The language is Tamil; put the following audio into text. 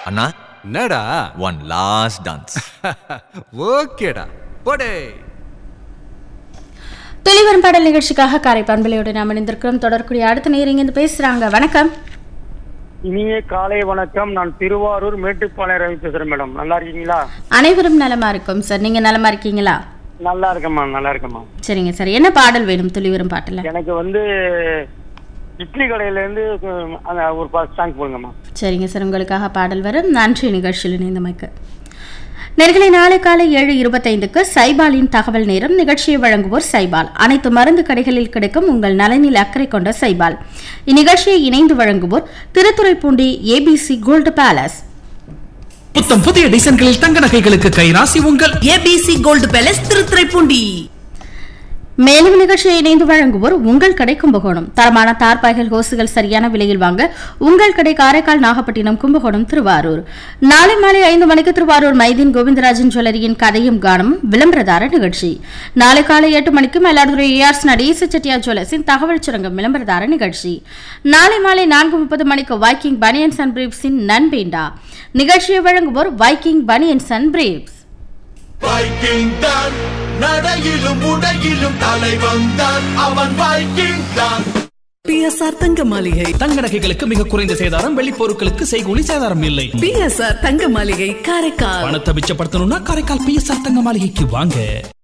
அண்ணா என்னடா ஒன் லாஸ்ட் டான்ஸ் ஓகேடா போடே தெளிவரும் பாடல் நிகழ்ச்சிக்காக காரை பண்பலையோடு நாம் இணைந்திருக்கிறோம் தொடர்க்கூடிய அடுத்த நேரம் இங்கிருந்து பேசுறாங்க வணக்கம் இனிய காலை வணக்கம் நான் திருவாரூர் மேட்டுப்பாளையம் ரவி பேசுறேன் மேடம் நல்லா இருக்கீங்களா அனைவரும் நலமா இருக்கும் சார் நீங்க நலமா இருக்கீங்களா நல்லா இருக்கேம்மா நல்லா இருக்கேம்மா சரிங்க சார் என்ன பாடல் வேணும் துளிவரும் பாட்டுல எனக்கு வந்து இட்லி கடையில இருந்து உம், அந்த ஒரு பாஸ் சாங் போடுங்கம்மா சரிங்க சார் உங்களுக்காக பாடல் வரும் நன்றி நிகழ்ச்சியில் இணைந்தமைக்கு நேர்களை நாளை காலை ஏழு இருபத்தைந்துக்கு சைபாலின் தகவல் நேரம் நிகழ்ச்சியை வழங்குவோர் சைபால் அனைத்து மருந்து கடைகளில் கிடைக்கும் உங்கள் நலனில் அக்கறை கொண்ட சைபால் இந்நிகழ்ச்சியை இணைந்து வழங்குவோர் திருத்துறைப்பூண்டி ஏபிசி கோல்டு பேலஸ் புத்தம் புதிய டிசைன்களில் தங்க நகைகளுக்கு கைராசி உங்கள் ஏபிசி கோல்டு பேலஸ் திருத்துறைப்பூண்டி மேலும் நிகழ்ச்சியை இணைந்து வழங்குவோர் உங்கள் கடை கும்பகோணம் தரமான தார்பாய்கள் ஹோசுகள் சரியான விலையில் வாங்க உங்கள் கடை காரைக்கால் நாகப்பட்டினம் கும்பகோணம் திருவாரூர் நாளை மாலை ஐந்து மணிக்கு திருவாரூர் மைதீன் கோவிந்தராஜன் ஜுவல்லரியின் கதையும் கானமும் விளம்பரதார நிகழ்ச்சி நாளை காலை எட்டு மணிக்கு மயிலாடுதுறை ஏஆர்ஸ் நடேச செட்டியார் ஜுவல்லர்ஸின் தகவல் சுரங்கம் விளம்பரதார நிகழ்ச்சி நாளை மாலை நான்கு முப்பது மணிக்கு வைக்கிங் பனியன்ஸ் அண்ட் பிரீப்ஸின் நண்பேண்டா நிகழ்ச்சியை வழங்குவோர் Viking banians and briefs Viking தான் நடையிலும் உடையிலும் தலைவன் தான் அவன் வைக்கிங் தான் பிஎஸ்ஆர் தங்க மாளிகை தங்க நகைகளுக்கு மிக குறைந்த சேதாரம் வெள்ளி பொருட்களுக்கு செய்கூலி சேதாரம் இல்லை பிஎஸ்ஆர் தங்க மாளிகை காரைக்கால் பணத்தை மிச்சப்படுத்தணும்னா காரைக்கால் பிஎஸ்ஆர் தங்க மாளிகைக்கு வாங்க